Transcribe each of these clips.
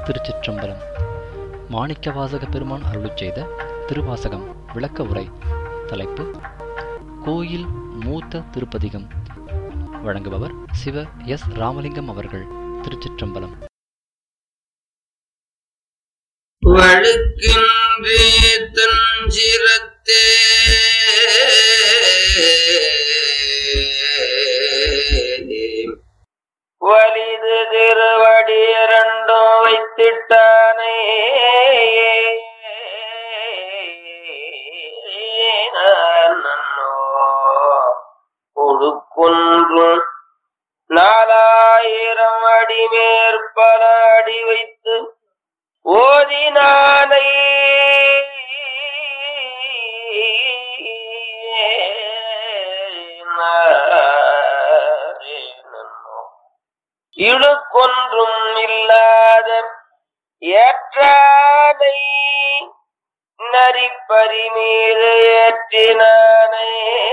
திருச்சிற்றம்பலம் மாணிக்கவாசக பெருமான் அருளிச் செய்த திருவாசகம் விளக்க உரை தலைப்பு கோயில் மூத்த திருப்பதிகம் வழங்குபவர் சிவ எஸ் ராமலிங்கம் அவர்கள் திருச்சிற்றம்பலம் வழுக்கின்றே தஞ்சிரத்தே வலிது திருவடி இரண்டும் வைத்திட்டானே நன்னோ ஒழுக்குன்றும் நாலாயிரம் அடி மேற்பல அடி வைத்து ஓதினானை இழுக்கொன்றும் இல்லாத ஏற்றானை நரிப்பறி மீது ஏற்றினானே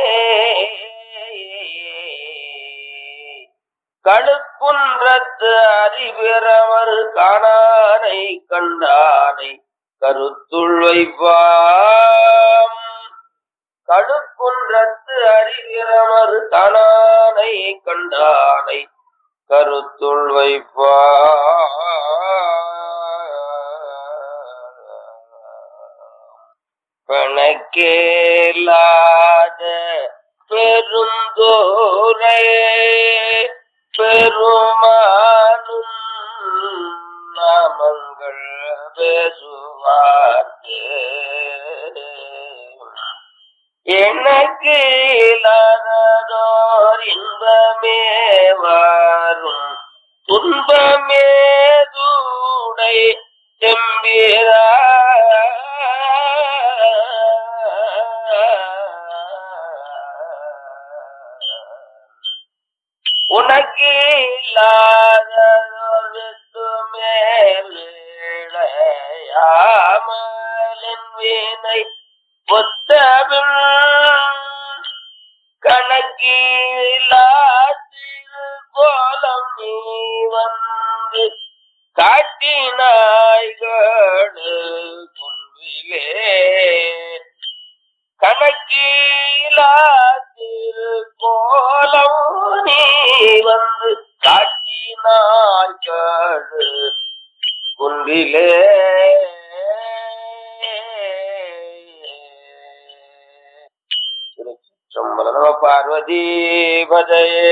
கழுக்குன்றத்து அறிபிறவர் காணானை கண்டானை கருத்துள் வைப்பாம் கழுக்குன்றத்து அறிபிறவர் காணானை கண்டானை கருத்துள் வைப்பாம் கணக்கேலாத பெருந்தோரே பெருமானும் நாமங்கள் பேசுவார்க்கு எனக்கு இல்லாததோர் இன்பமே வரும் துன்பமே தூடை செம்பிரா உனக்கு இல்லாததொரு மேலையாமலின் வீணை புத்தபின் கணக்கிலா திரு கோலம் நீ வந்து காட்டினாய்களு குன்பிலே கணக்கிலா திரு கோலம் நீ வந்து காட்டினாய்களு குன்றிலே திருச்சிற்றம்பலம் நம பார்வதி பதையே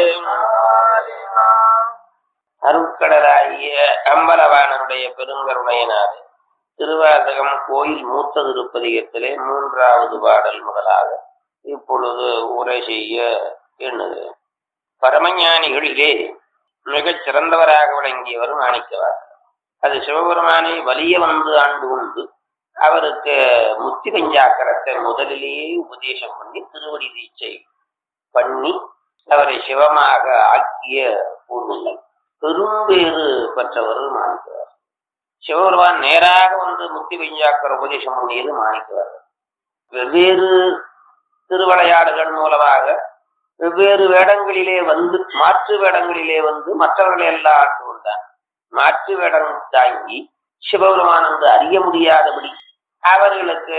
அருட்கடலாகிய அம்பலவாணருடைய பெருங்கருணையினாலே திருவாசகம் கோயில் மூத்த திருப்பதிகத்திலே மூன்றாவது பாடல் முதலாக இப்பொழுது உரை செய்ய எண்ணுகிறேன் பரமஞானிகளிலே மிகச் சிறந்தவராக விளங்கியவர் மாணிக்கவாசகர் அது சிவபெருமானை வலிய வந்து ஆண்டு உண்டு அவருக்கு முத்தி பஞ்சாக்கரத்தை முதலிலேயே உபதேசம் பண்ணி திருவடி தீட்சை பண்ணி அவரை சிவமாக ஆக்கிய பூர்வங்கள் பெரும்பேறு பெற்றவர் மாணிக்கவர் சிவபெருமான் நேராக வந்து முத்தி பஞ்சாக்கர உபதேசம் பண்ணியது மாணிக்கவர் வெவ்வேறு திருவிளையாடுகள் மூலமாக வெவ்வேறு வேடங்களிலே வந்து மாற்று வேடங்களிலே வந்து மற்றவர்களை எல்லாம் ஆண்டு கொண்டான் மாற்று வேடம் தாங்கி சிவபெருமான் வந்து அறிய முடியாதபடி அவர்களுக்கு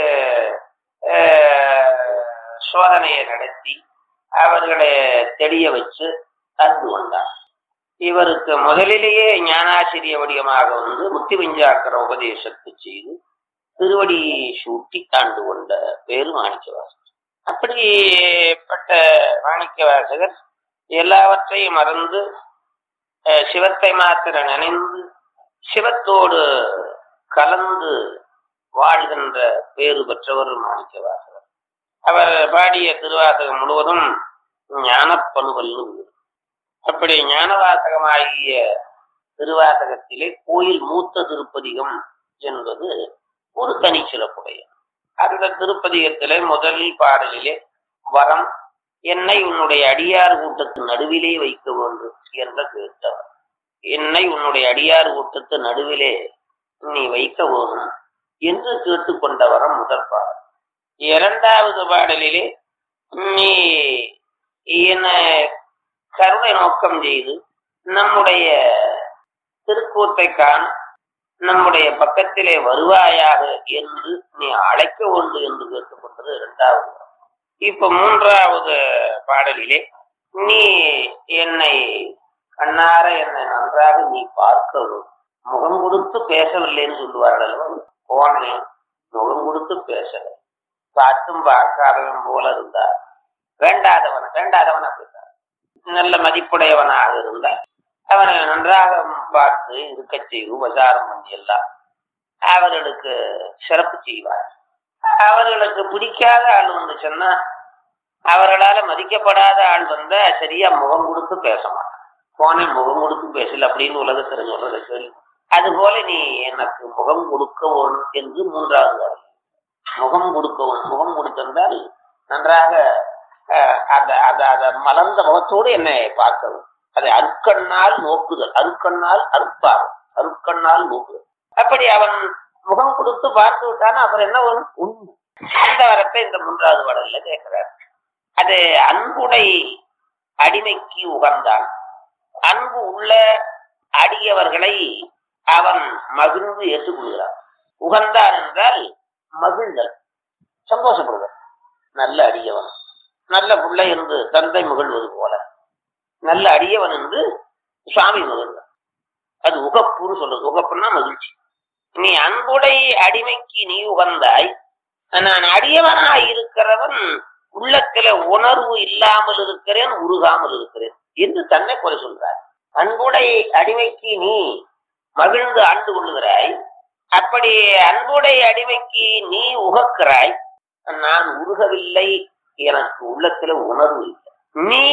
சோதனையை நடத்தி அவர்களை தெளிய வச்சு அன்பு கொண்டார் இவருக்கு முதலிலேயே ஞானாசிரிய வடிவமாக வந்து முத்தி பஞ்சாக்கர உபதேசத்தை செய்து திருவடி சூட்டி தாண்டு கொண்ட பேரு மாணிக்கவாசகர் அப்படிப்பட்ட மாணிக்கவாசகர் எல்லாவற்றையும் மறந்து சிவத்தை மாத்திர நினைந்து சிவத்தோடு கலந்து வாழ்கின்ற பேறு பெற்றவர் மாணிக்கவாசகர் அவர் பாடிய திருவாசகம் முழுவதும் ஞானப்பணுவல்னு அப்படி ஞானவாசகமாகிய திருவாசகத்திலே கோயில் மூத்த திருப்பதிகம் என்பது ஒரு தனி சிறப்புடைய அந்த திருப்பதிகத்திலே முதல் பாடலிலே வரம் என்னை உன்னுடைய அடியார் கூட்டத்து நடுவிலே வைக்க வேண்டும் என்ற கேட்டவர் என்னை உன்னுடைய அடியார் கூட்டத்து நடுவிலே நீ வைக்க வேண்டும் என்று கேட்டுக்கொண்ட வரம் முதற் பாடல் இரண்டாவது பாடலிலே நீ என கருணை நோக்கம் செய்து நம்முடைய திருக்கூத்தை காண நம்முடைய பக்கத்திலே வருவாயாக என்று நீ அழைக்க வேண்டும் என்று கேட்டுக்கொண்டது இரண்டாவது வரம். இப்ப மூன்றாவது பாடலிலே நீ என்னை கண்ணார என்னை நன்றாக நீ பார்க்கவும் முகம் கொடுத்து பேசவில்லைன்னு சொல்லுவார்கள் அல்லவா? போனேன் முகம் கொடுத்து பேசல பார்த்தும் பார்க்காதவன் போல இருந்தார் வேண்டாதவன் வேண்டாதவன் அப்படித்தான் நல்ல மதிப்புடையவனாக இருந்தார் அவனை நன்றாக பார்த்து இருக்க செய்து உபசாரம் பண்ணி எல்லாம் அவர்களுக்கு சிறப்பு செய்வார் அவர்களுக்கு பிடிக்காத ஆள் வந்து சொன்னா அவர்களால மதிக்கப்படாத ஆள் வந்தா சரியா முகம் கொடுத்து பேச மாட்டான் போனே முகம் கொடுத்து பேசல அப்படின்னு உலகத்துல சொல்றதை சொல்லி அதுபோல நீ எனக்கு முகம் கொடுக்க வேணும் என்று மூன்றாவது வரி. முகம் கொடுக்க வேணும் முகம் கொடுத்திருந்தால் நன்றாக அஹ், அந்த அந்த அந்த மலர்ந்த முகத்தோடு என்னை பார்க்கணும் அதை அருக்கண்ணால் நோக்குதல் அருக்கண்ணால் அறுப்பார் அருக்கண்ணால் நோக்குதல் அப்படி அவன் முகம் கொடுத்து பார்த்து விட்டானா அப்புறம் என்ன வரும் உண்மை அந்த வரத்தை இந்த மூன்றாவது வடல்ல கேட்கிறார் அது அன்புடை அடிமைக்கு உகந்தான் அன்பு உள்ள அடியவர்களை அவன் மகிழ்ந்து ஏற்றுக்கொள்கிறான் உகந்தான் என்றால் மகிழ்தல் சந்தோஷப்படுதல் நல்ல அடியவன் நல்ல பிள்ளை என்று தந்தை மகிழ்வது போல நல்ல அடியவன் என்று சுவாமி மகிழ்ந்தான் அது உகப்புன்னு சொல்றது உகப்புன்னா மகிழ்ச்சி நீ அன்புடை அடிமைக்கு நீ உகந்தாய் நான் அடியவனாய் இருக்கிறவன் உள்ளத்துல உணர்வு இல்லாமல் இருக்கிறேன் உருகாமல் இருக்கிறேன் என்று தன்னை குறை சொல்றார் அன்புடை அடிமைக்கு நீ மகிழ்ந்து ஆண்டு கொள்ளுகிறாய் அப்படி அன்புடை அடிமைக்கு நீ உகக்கிறாய் நான் உருகவில்லை எனக்கு உள்ளத்துல உணர்வு இல்லை நீ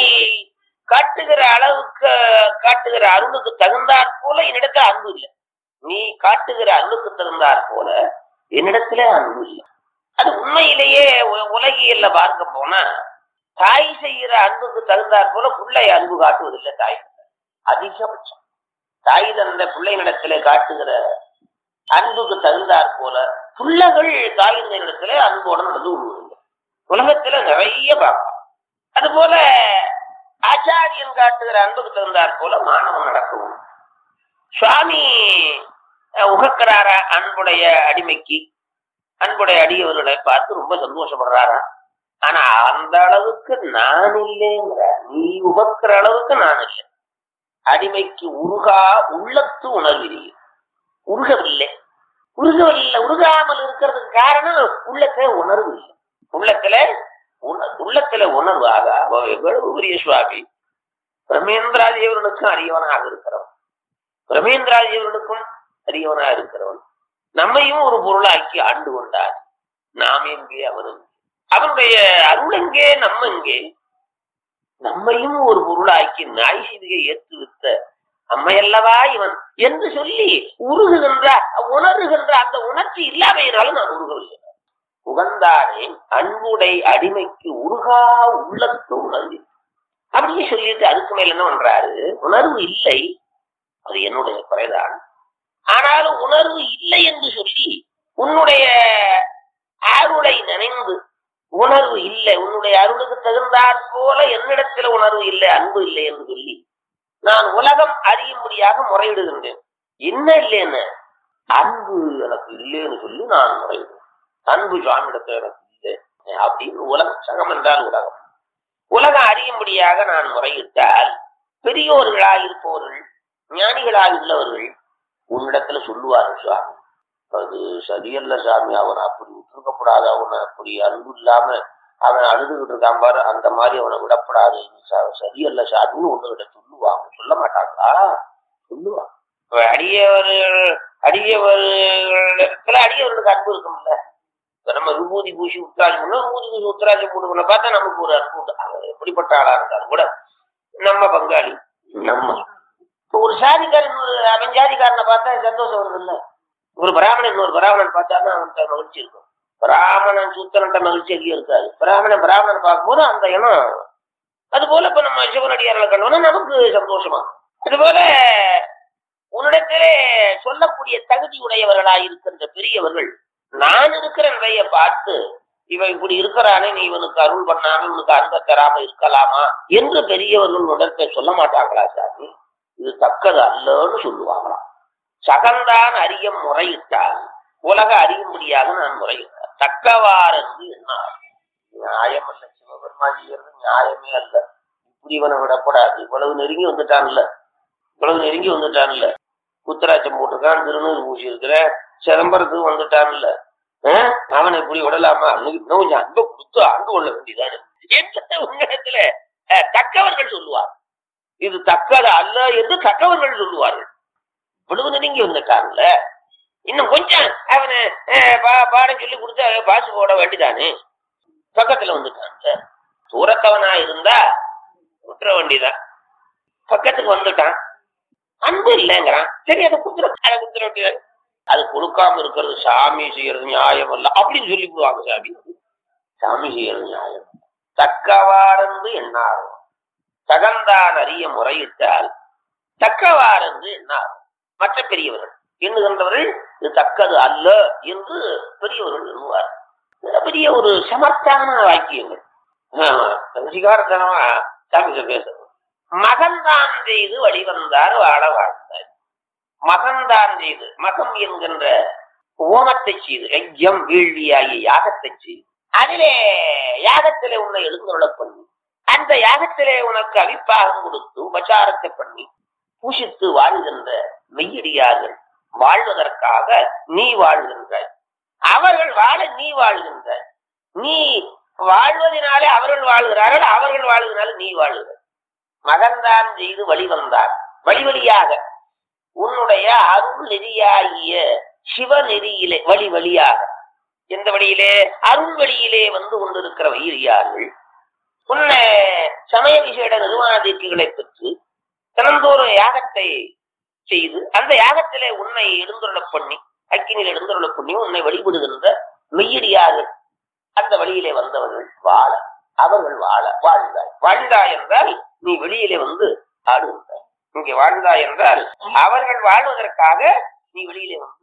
காட்டுகிற அளவுக்கு காட்டுகிற அருளுக்கு தகுந்தாற் போல என்னிடத்துல அன்பு இல்லை நீ காட்டுகிற அருளுக்கு தகுந்தாற் போல என்னிடத்துல அன்பு இல்லை அது உண்மையிலேயே உ- உலகியல்ல பார்க்க போனா தாய் செய்கிற அன்புக்கு தகுந்தாற் போல பிள்ளை அன்பு காட்டுவதில்லை தாய் அதிகபட்சம் தாய் தந்த பிள்ளைகளிடத்துல காட்டுகிற அன்புக்கு தகுந்தாற் போல பிள்ளைகள் தாயின் இடத்துல அன்போட நடந்து கொள்வதில்லை உலகத்துல நிறைய பார்க்கலாம் அதுபோல ஆச்சாரியன் காட்டுகிற அன்புக்கு தகுந்தாற் போல மாணவன் நடக்கவும் சுவாமி அஹ், உகக்கிறாரா அன்புடைய அடிமைக்கு அன்புடைய அடியவர்களை பார்த்து ரொம்ப சந்தோஷப்படுறாரா ஆனா அந்த அளவுக்கு நான் இல்லைங்கிறார் நீ உகக்கிற அளவுக்கு நான் இல்லை அடிமைக்கு உருகா உள்ளத்து உணர்வில்லை உருகவில்லை உருகவில்லை உருகாமல் இருக்கிறதுக்கு காரணம் உள்ளத்துல உணர்வு இல்லை உள்ளத்துல உண- உள்ளத்துல உணர்வாக அவ எவ்வளவு பெரிய சுவாமி பிரமேந்திராஜியவர்களுக்கும் அரியவனாக இருக்கிறவன் பிரமேந்திராஜியவர்களுக்கும் அரியவனாக இருக்கிறவன் நம்மையும் ஒரு பொருளாக்கி ஆண்டு கொண்டார் நாம் எங்கே அவன் எங்கே? அவனுடைய அருள் எங்கே நம்ம எங்கே நம்மையும் ஒரு பொருளாக்கி நாய் செய்தியை ஏற்று வித்த அம்மையல்லவா இவன் என்று சொல்லி உருகுகின்ற உணர்கின்ற அந்த உணர்ச்சி இல்லாமையினாலும் நான் உருகவில்லை உகந்தானே அன்புடை அடிமைக்கு உருகா உள்ளத்து உணர்வு அப்படியே சொல்லிட்டு அதுக்கு மேல என்ன பண்றாரு உணர்வு இல்லை அது என்னுடைய குறைதான் ஆனாலும் உணர்வு இல்லை என்று சொல்லி உன்னுடைய அருளை நினைந்து உணர்வு இல்லை உன்னுடைய அருளுக்கு தகுந்தாற் போல என்னிடத்துல உணர்வு இல்லை அன்பு இல்லை என்று சொல்லி நான் உலகம் அறியும்படியாக முறையிடுகின்றேன் என்ன இல்லைன்னு அன்பு எனக்கு இல்லைன்னு சொல்லி நான் முறையிடுவேன் அன்பு சுவாமியிடத்துல எனக்கு இல்லை அப்படின்னு உலகம் சகம் என்றால் உலகம் உலகம் அறியும்படியாக நான் முறையிட்டால் பெரியோர்களாக இருப்பவர்கள் ஞானிகளாக உள்ளவர்கள் உன்னிடத்துல சொல்லுவார்கள் சுவாமி அது சரியல்ல சாமி அவனை அப்படி விட்டுருக்கப்படாது அவனை அப்படி அன்பு இல்லாம அவன் அழுதுகிட்டு இருக்கான் பாரு அந்த மாதிரி அவனை விடப்படாது இது ச- சரியல்ல சாமின்னு ஒண்ணுகிட்ட சொல்லுவாங்க சொல்ல மாட்டாங்களா சொல்லுவாங்க இப்ப அடியவர்கள் அடியவர்கள் அடியவர்களுக்கு அன்பு இருக்கும்ல இப்ப நம்ம விபூதி பூசி உத்தராஜம் பண்ணோம் விபூதி பூசி உத்தராஜம் போடுவோம்ல பார்த்தா நமக்கு ஒரு அன்பு உண்டு அவன் எப்படிப்பட்ட ஆளா இருந்தாலும் கூட நம்ம பங்காளி நம்ம இப்ப ஒரு சாதிக்காரன் ஒரு அவன் ஜாதிக்காரனை பார்த்தா சந்தோஷம் வருது இல்ல ஒரு பிராமணன் ஒரு பிராமணன் பார்த்தாலும் அவன்கிட்ட மகிழ்ச்சி இருக்கும் பிராமணன் சூத்திரன்ட்ட மகிழ்ச்சி அதிகம் இருக்காது பிராமணன் பிராமணன் பார்க்கும்போது அந்த இனம் அது போல இப்ப நம்ம சிவனடியார்களை கண்டோம்னா நமக்கு சந்தோஷமா அது போல உன்னிடத்திலே சொல்லக்கூடிய தகுதி உடையவர்களாய் இருக்கின்ற பெரியவர்கள் நான் இருக்கிற நிலைய பார்த்து இவன் இப்படி இருக்கிறானே நீ இவனுக்கு அருள் பண்ணாம இவனுக்கு அன்பை தராம இருக்கலாமா என்று பெரியவர்கள் உடத்தை சொல்ல மாட்டாங்களா சாமி இது தக்கது அல்லன்னு சொல்லுவாங்களாம் சகந்தான் அறிய முறையிட்டால் உலக அறியும்படியாக நான் முறையிட்டார் தக்கவாறு என்று என்னார் நியாயம் அல்ல சிவபெருமான் செய்யறது நியாயமே அல்ல இப்படி இவனை விடக்கூடாது இவ்வளவு நெருங்கி வந்துட்டான்ல இவ்வளவு நெருங்கி வந்துட்டான்ல உத்தராட்சம் போட்டிருக்கான் திருநூறு பூசி இருக்கிற சிதம்பரத்துக்கு வந்துட்டான்ல ஆஹ்? அவனை இப்படி விடலாமா அன்னைக்கு இன்னும் கொஞ்சம் அன்பை கொடுத்து ஆண்டு கொள்ள வேண்டியதானே என்ற உங்களிடத்துல அஹ், தக்கவர்கள் சொல்லுவார் இது தக்கது அல்ல என்று தக்கவர்கள் சொல்லுவார்கள் இவ்வளவு நெருங்கி வந்துட்டான்ல இன்னும் கொஞ்சம் அவனை அஹ், பா- பாடம் சொல்லி கொடுத்து பாசு போட வேண்டிதானே பக்கத்துல வந்துட்டான்ல தூரத்தவனா இருந்தா விட்டுற வேண்டியதான் பக்கத்துக்கு வந்துட்டான் அன்பு இல்லைங்கிறான் சரி அதை குடுத்துற அதை குடுத்துற வேண்டியது அது கொடுக்காம இருக்கிறது சாமி செய்யறது நியாயம் அல்ல அப்படின்னு சொல்லி விடுவாங்க சாமி சாமி செய்யறது நியாயம் தக்கவாறந்து என்னாகும் தகந்தான் அறிய முறையிட்டால் தக்கவாறந்து என்னாகும் மற்ற பெரியவர்கள் எண்ணுகின்றவர்கள் இது தக்கது அல்ல என்று பெரியவர்கள் எண்ணுவார் இது பெரிய ஒரு சமர்த்தான வாக்கியங்கள் ஆமா, அதிகாரத்தனமா சாமி பேசுறது மகன்தான் செய்து வழிவந்தார் வாழ வாழ்ந்தார் மகன்தான் செய்து மகம் என்கின்ற ஓமத்தை செய்து யஜ்யம் வீழ்வியாகிய யாகத்தை செய்து அதிலே யாகத்திலே உன்னை எழுந்துள்ள பண்ணி அந்த யாகத்திலே உனக்கு அவிப்பாகம் கொடுத்து உபச்சாரத்தை பண்ணி பூஷித்து வாழ்கின்ற மெய்யடியார்கள் வாழ்வதற்காக நீ வாழ்கின்றாய் அவர்கள் வாழ நீ வாழ்கின்றாய் நீ வாழ்வதனாலே அவர்கள் வாழ்கிறார்கள் அவர்கள் வாழ்வதனால நீ வாழ்கிறாய் மகன்தான் செய்து வழிவந்தார் வழி வழியாக உன்னுடைய அருள் நெறியாகிய சிவ நெறியிலே வழி வழியாக எந்த வழியிலே அருள் வழியிலே வந்து கொண்டிருக்கிற வைரியார்கள் உன்னை சமய விசேட நிர்வாண தீர்க்குகளை பெற்று தினந்தோறும் யாகத்தை செய்து அந்த யாகத்திலே உன்னை எழுந்துள்ள பண்ணி அக்கினியில் எழுந்துள்ள பண்ணி உன்னை வழிபடுகின்ற மெய்யடியார்கள் அந்த வழியிலே வந்தவர்கள் வாழ அவர்கள் வாழ வாழ்ந்தாய் வாழ்ந்தாய் என்றால் நீ வெளியிலே வந்து ஆடுகின்றாய் இங்கே வாழ்ந்தாய் என்றால் அவர்கள் வாழ்வதற்காக நீ வெளியிலே வந்து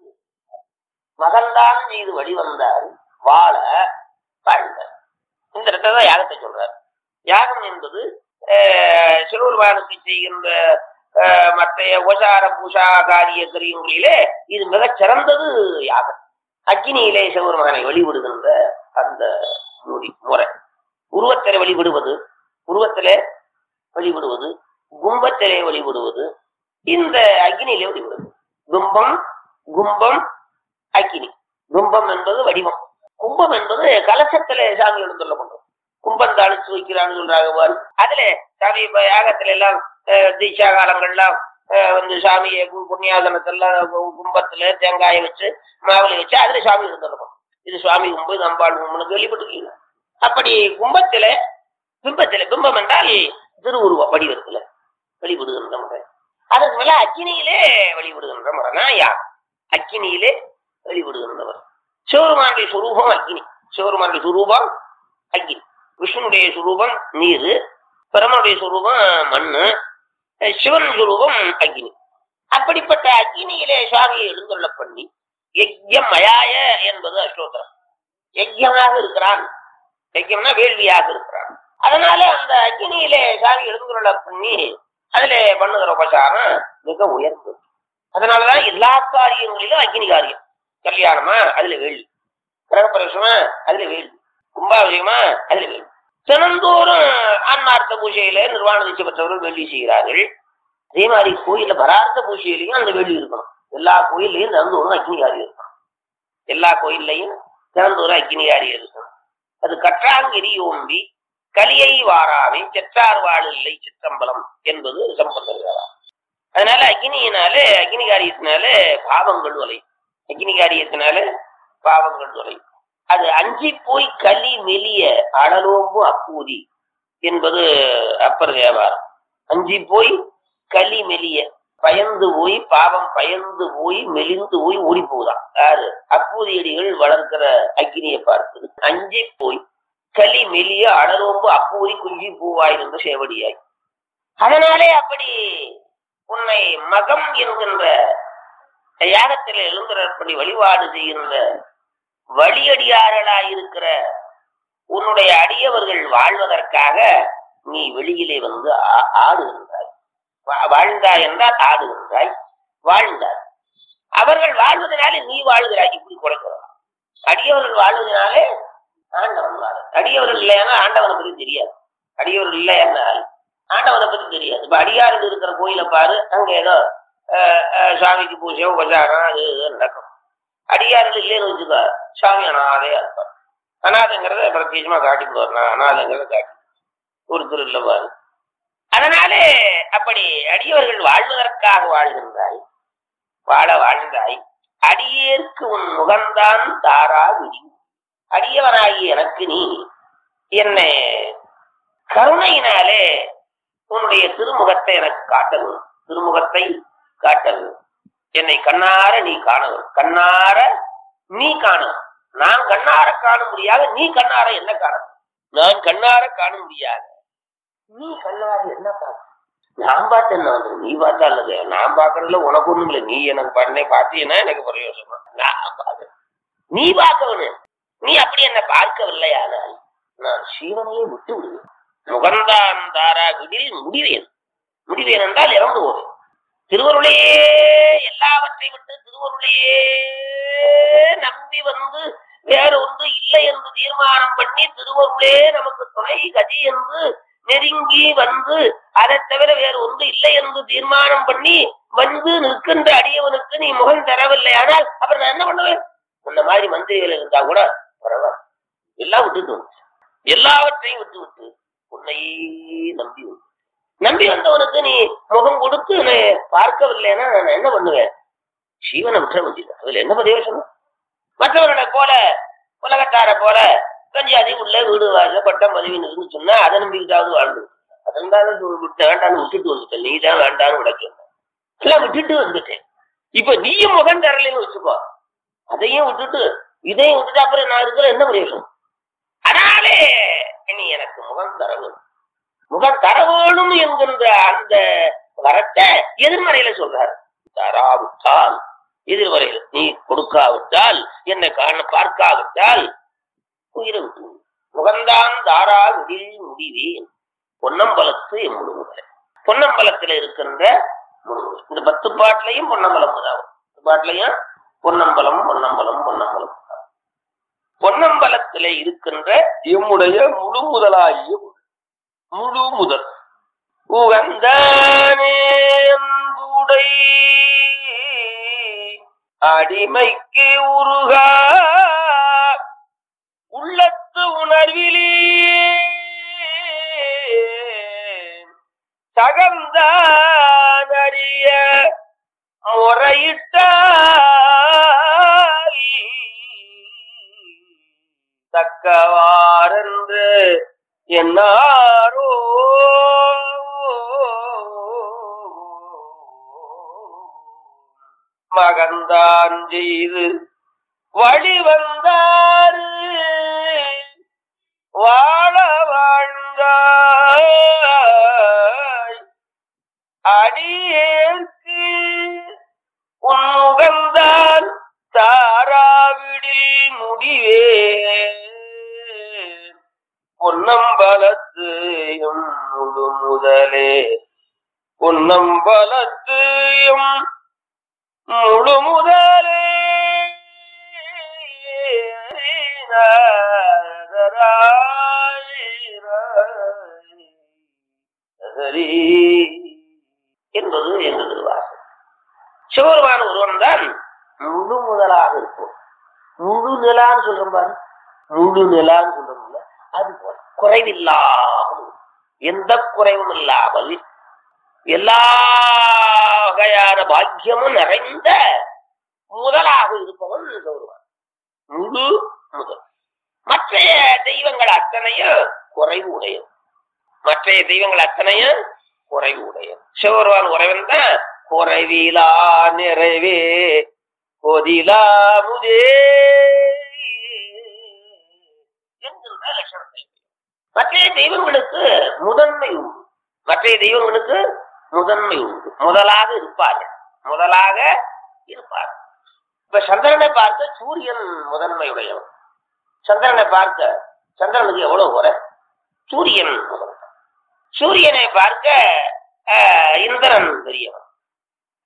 மகன்தான் செய்து வழிவந்தார் வாழ வாழ்ந்தார் இந்த இடத்துல தான் யாகத்தை சொல்றார் யாகம் என்பது அஹ், சிவபெருமானுக்கு செய்கின்ற அஹ், மற்ற உபசார பூஷா காரிய கரியங்களிலே இது மிகச் சிறந்தது யாகம் அக்னியிலே சிவபெருமானை வழிபடுகின்ற அந்த முறை முறை உருவத்திலே வழிபடுவது உருவத்திலே வழிபடுவது கும்பத்திலே வழிபடுவது இந்த அக்னியிலே வழிபடுவது கும்பம் கும்பம் அக்கினி கும்பம் என்பது வடிவம் கும்பம் என்பது கலசத்திலே சாமி எழுந்துள்ள கொண்டு கும்பம் தாளிச்சு வைக்கிறான்னு சொல்றாங்க பாரு அதுல சாமி இப்ப யாகத்துல எல்லாம் அஹ், தீட்சா காலங்கள்லாம் அஹ், வந்து சாமியை கு- புண்ணியாசனத்தெல்லாம் கு- கும்பத்துல தேங்காயை வச்சு மாவுளை வச்சு அதுல சாமி எழுந்துள்ள கொண்டு இது சுவாமி கும்பம் இது அம்பாள் கும்பம்னு கேள்விப்பட்டிருக்கீங்க அப்படி கும்பத்தில பிம்பத்தில பிம்பம் என்றால் திருவுருவ வடிவத்துல வழிபடுகின்ற முறை அதுக்கு மேல அக்கினியிலே வழிபடுகின்ற முறைனா யாகம் அக்கினியிலே வழிபடுகின்றவர் சிவருமானுடைய சுரூபம் அக்னி சிவருமானுடைய சுரூபம் அக்னி விஷ்ணுடைய சுரூபம் நீர் பிரமனுடைய சுரூபம் மண்ணு அஹ் சிவன் சுரூபம் அக்னி அப்படிப்பட்ட அக்னியிலே சுவாமியை எழுந்துள்ள பண்ணி யஜ்யம் மயாய என்பது அஷ்டோத்திரம் யஜ்யமாக இருக்கிறான் யஜ்யம்னா வேள்வியாக இருக்கிறான் அதனால அந்த அக்னியிலே சாமி எழுந்துள்ள பண்ணி அதுல பண்ணுகிற உபசாரம் மிக உயர்ந்தது அதனாலதான் எல்லா காரியங்களிலும் அக்னி காரியம் கல்யாணமா அதுல வேள்வி கிரகப்பிரவேசமா அதுல வேள்வி கும்பாபிஷேகமா அதுல வேள்வி தினந்தோறும் ஆன்மார்த்த பூஜையில நிர்வாண தீட்சை பெற்றவர்கள் வேள்வி செய்கிறார்கள் அதே மாதிரி கோயில்ல பரார்த்த பூஜையிலையும் அந்த வேள்வி இருக்கணும் எல்லா கோயில்லையும் தினந்தோறும் அக்னி காரியம் இருக்கணும் எல்லா கோயில்லையும் தினந்தோறும் அக்னி காரியம் இருக்கணும் அது கற்றாங்கிரி ஓம்பி கலியை வாராமை செற்றார் வாழில்லை சிற்றம்பலம் என்பது சம்பந்தம் அதனால அக்னியினாலே அக்னி காரியத்தினால பாவங்கள் வலை அக்னி காரியத்தினால பாவங்கள் வலை அது அஞ்சி போய் களி மெலிய அடலோம்பு அப்பூதி என்பது அப்பர் வியாபாரம் அஞ்சி போய் களி மெலிய பயந்து போய் பாவம் பயந்து போய் மெலிந்து போய் ஓடி போகுதாம் யாரு அப்பூதியடிகள் வளர்க்கிற அக்னியை பார்த்து அஞ்சி போய் களி மெலிய அடலோம்பு அப்பூதி குஞ்சி பூவாய் என்று சேவடியாய் அதனாலே அப்படி உன்னை மகம் என்கின்ற யாகத்தில் எழுந்திரப்படி வழிபாடு செய்கின்ற வழியடியார்களாயிருக்கிற உன்னுடைய அடியவர்கள் வாழ்வதற்காக நீ வெளியிலே வந்து ஆ- ஆடுகின்றாய் வா- வாழ்ந்தாய் என்றால் ஆடுகின்றாய் வாழ்ந்தாய் அவர்கள் வாழ்வதனாலே நீ வாழ்கிறாய் இப்படி குறைக்கலாம் அடியவர்கள் வாழ்வதனாலே ஆண்டவன் வாழ அடியவர்கள் இல்லைன்னா ஆண்டவனை பத்தி தெரியாது அடியவர்கள் இல்லை என்னால் ஆண்டவனை பத்தி தெரியாது இப்ப அடியார்கள் இருக்கிற கோயிலை பாரு அங்க ஏதோ அஹ், அஹ், சாமிக்கு பூஜை உபச்சாரம் அது இது நடக்கும் அடியார்கள் இல்லைன்னு வச்சுக்கோ சாமி அனாதையா இருப்பார் அனாதைங்கிறத பிரத்யேகமா காட்டிப்படுவார் நான் அனாதைங்கிறத காட்டி ஒருத்தர் இல்லை பாரு அதனாலே அப்படி அடியவர்கள் வாழ்வதற்காக வாழ்கின்றாய் வாழ வாழ்ந்தாய் அடியேற்கு உன் முகந்தான் தாரா விடி அடியவனாகி எனக்கு நீ என்னை கருணையினாலே உன்னுடைய திருமுகத்தை எனக்கு காட்டவும் திருமுகத்தை காட்டவும் என்னை கண்ணார நீ காணவும் கண்ணார நீ காணும் நான் கண்ணார காண முடியாது நீ கண்ணார என்ன காணும் நான் கண்ணார காண முடியாது நீ கண்ணார என்ன பார்க்க நான் பார்த்து என்ன வந்து நீ பார்த்தா இல்லது நான் பாக்குறதுல உனக்கு ஒண்ணும் இல்லை நீ எனக்கு பண்ணே பார்த்தீங்கன்னா எனக்கு பிரயோசனம் நான் பார்க்க நீ பார்க்கவனு நீ அப்படி என்ன பார்க்கவில்லையானால் நான் சீவனையே விட்டு விடுவேன் முகந்தான் தாரா விடில் முடிவேன் முடிவேன் என்றால் இறந்து போவேன் திருவருளையே எல்லாவற்றை விட்டு திருவருளையே நம்பி வந்து வேற ஒன்று இல்லை என்று தீர்மானம் பண்ணி திருவருளே நமக்கு துணை கதி என்று நெருங்கி வந்து அதை தவிர வேறு ஒன்று இல்லை என்று தீர்மானம் பண்ணி வந்து நிற்கின்ற அடியவனுக்கு நீ முகம் தரவில்லை ஆனால் அப்புறம் நான் என்ன பண்ணுவேன் இந்த மாதிரி மந்திரிகள் இருந்தா கூட பரவாயில்ல எல்லாம் விட்டுட்டு வந்து எல்லாவற்றையும் விட்டு விட்டு உன்னையே நம்பி வந்து நம்பி வந்தவனுக்கு நீ முகம் கொடுத்து என்னை பார்க்கவில்லைன்னா நான் என்ன பண்ணுவேன் சீவனை விட்டுற முடியல அதுல என்ன பதிவு சொன்ன மற்றவர்களை போல உலகத்தார போல கஞ்சாதி உள்ள வீடு வாங்க பட்டம் பதவின்னு இருந்து சொன்னா அதை நம்பிக்கிட்டாவது வாழ்ந்து அதன் தானே விட்டு வேண்டான்னு விட்டுட்டு வந்துட்டேன் நீ தான் வேண்டான்னு விளக்கு எல்லாம் விட்டுட்டு வந்துட்டேன் இப்ப நீயும் முகம் தரலைன்னு வச்சுக்கோ அதையும் விட்டுட்டு இதையும் விட்டுட்டு அப்புறம் நான் இருக்கிற என்ன பிரயோஜனம் அதனாலே நீ எனக்கு முகம் தர வேணும் முகம் தர வேணும் என்கின்ற அந்த வரத்தை எதிர்மறையில சொல்றாரு தராவிட்டால் எதிர்மறையில் நீ கொடுக்காவிட்டால் என்னை காண பார்க்காவிட்டால் உயிரை விட்டு விடு. முகந்தான் தாரா விடில் முடிவேன் பொன்னம்பலத்து என் முழுமுதல் பொன்னம்பலத்துல இருக்கின்ற முழுமுதல் இந்த பத்து பாட்டுலையும் பொன்னம்பலம் தான் பத்து பாட்டுலையும் பொன்னம்பலம் பொன்னம்பலம் பொன்னம்பலம் பொன்னம்பலத்திலே இருக்கின்ற எம்முடைய முழு முதலாகிய முழு முதல் உகந்தானே அன்புடை அடிமைக்கு உருகா உள்ளத்து உணர்விலே சகந்தானறிய முறையிட்டால் தக்கவாரென்று என்னாரோ மகந்தான் செய்து வழிவந்தாரு வாழ வாழ்ந்தாய் அடியேற்கு உன் முகந்தான் தாராவிடில் முடிவே பொன்னம்பலத்து எம் முழு முதலே பொன்னம்பலத்து எம் முழு முதலே சரி என்பது எங்கள் திருவாசம் சிவபெருமான ஒருவன் தான் முழு முதலாக இருக்கும் முழு நிலான்னு சொல்றோம் பாரு முழு நிலான்னு சொல்றோம்ல அது போல குறைவில்லாமல் எந்த குறைவும் இல்லாமல் எல்லா வகையான பாக்கியமும் நிறைந்த முதலாக இருப்பவன் சிவபெருமான் முழு முதல் மற்ற தெய்வங்கள் அத்தனையும் குறைவு உடையது மற்ற தெய்வங்கள் அத்தனையும் குறைவு உடையது சிவபெருமான் உறைவன் தான் குறைவிலா நிறைவே கொதிலா முதே என்கின்ற லட்சணத்தை மற்ற தெய்வங்களுக்கு முதன்மை உண்டு மற்ற தெய்வங்களுக்கு முதன்மை உண்டு முதலாக இருப்பார்கள் முதலாக இருப்பார்கள் இப்ப சந்திரனை பார்க்க சூரியன் முதன்மையுடையவன் சந்திரனை பார்க்க சந்திரனுக்கு எவ்வளவு குறை சூரியன் முதல் சூரியனை பார்க்க அஹ், இந்திரன் பெரியவன்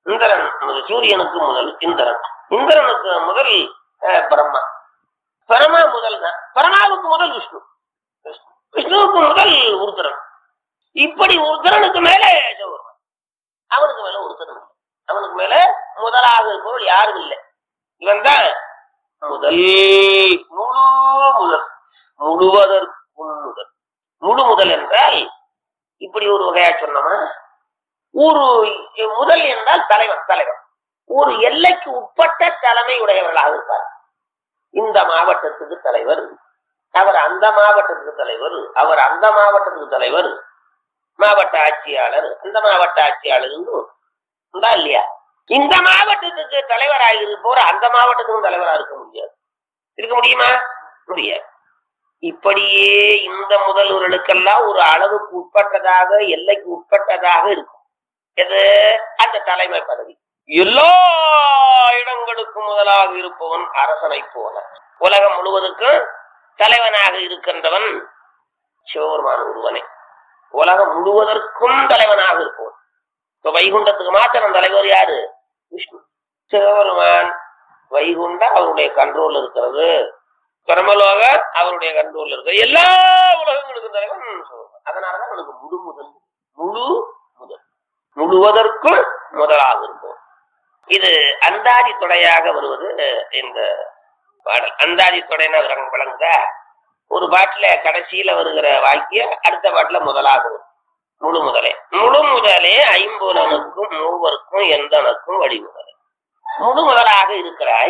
இந்திரன் முதல் சூரியனுக்கு முதல் இந்திரன் இந்திரனுக்கு முதல் அஹ், பிரம்மா பிரமா முதல் தான் பிரமாவுக்கு முதல் விஷ்ணு விஷ்ணு. விஷ்ணுவுக்கு முதல் உருத்திரன் இப்படி உருத்திரனுக்கு மேல சிவபெருமான் அவனுக்கு மேல உருத்திரன் இல்லை. அவனுக்கு மேல முதலாக இருப்பவர்கள் யாரும் இல்லை இவன் தான் முதல் முழு முதல் முழுவதற்கும் முதல் முழு முதல் என்றால் இப்படி ஒரு வகையா சொன்னோமா ஒரு முதல் என்றால் தலைவன் தலைவன் ஒரு எல்லைக்கு உட்பட்ட தலைமை உடையவர்களாக இருப்பார் இந்த மாவட்டத்துக்கு தலைவர் அவர் அந்த மாவட்டத்துக்கு தலைவர் அவர் அந்த மாவட்டத்துக்கு தலைவர் மாவட்ட ஆட்சியாளர் அந்த மாவட்ட ஆட்சியாளர் என்று உண்டா இல்லையா இந்த மாவட்டத்துக்கு தலைவராக இருப்பவர் அந்த மாவட்டத்துக்கும் தலைவராக இருக்க முடியாது இருக்க முடியுமா முடியாது இப்படியே இந்த முதல்வர்களுக்கெல்லாம் ஒரு அளவுக்கு உட்பட்டதாக எல்லைக்கு உட்பட்டதாக இருக்கும் எது அந்த தலைமை பதவி எல்லா இடங்களுக்கும் முதலாக இருப்பவன் அரசனை போல உலகம் முழுவதுக்கும் தலைவனாக இருக்கின்றவன் சிவபெருமான் ஒருவனே உலகம் முழுவதற்கும் தலைவனாக இருப்பவன் இப்ப வைகுண்டத்துக்கு மாத்திரம் தலைவர் யாரு விஷ்ணு சிவபெருமான் வைகுண்ட அவருடைய கண்ட்ரோல் இருக்கிறது பிரமலோக அவருடைய கண்ட்ரோல் இருக்கு எல்லா உலகங்களுக்கும் தலைவன் சிவபெருமான் அதனாலதான் அவனுக்கு முழு முதல் முழு முதல் முழுவதற்கும் முதலாக இருக்கும் இது அந்தாதி தொடையாக வருவது இந்த பாடல் அந்தாதி தொடைனா விளங்க- விளங்குதா ஒரு பாட்டுல கடைசியில வருகிற வாக்கிய அடுத்த பாட்டுல முதலாக வரும் முழு முதலே முழு முதலே ஐம்புலனுக்கும் மூவருக்கும் எந்தனுக்கும் வழிமுதலே முழு முதலாக இருக்கிறாய்